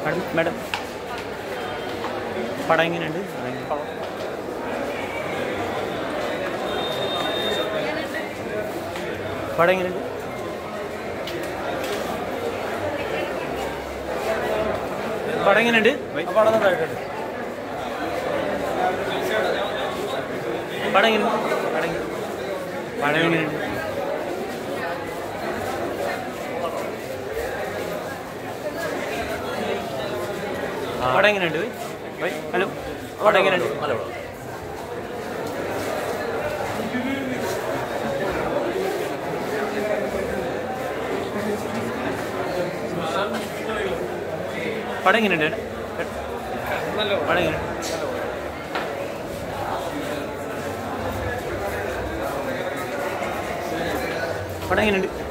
madam madam പടം എങ്ങനെയുണ്ട് പടം എങ്ങനെയുണ്ട് പടം എങ്ങനെയുണ്ട് പടം എങ്ങനെയുണ്ട് പടം എങ്ങനെ പടം എങ്ങനെ- പടം എങ്ങനെയുണ്ട് പടം എങ്ങനെയുണ്ട് ബൈ ഹലോ പടം എങ്ങനെയുണ്ട് പടം എങ്ങനെയുണ്ട് പടം എങ്ങനെയുണ്ട് പടം എങ്ങനെയുണ്ട്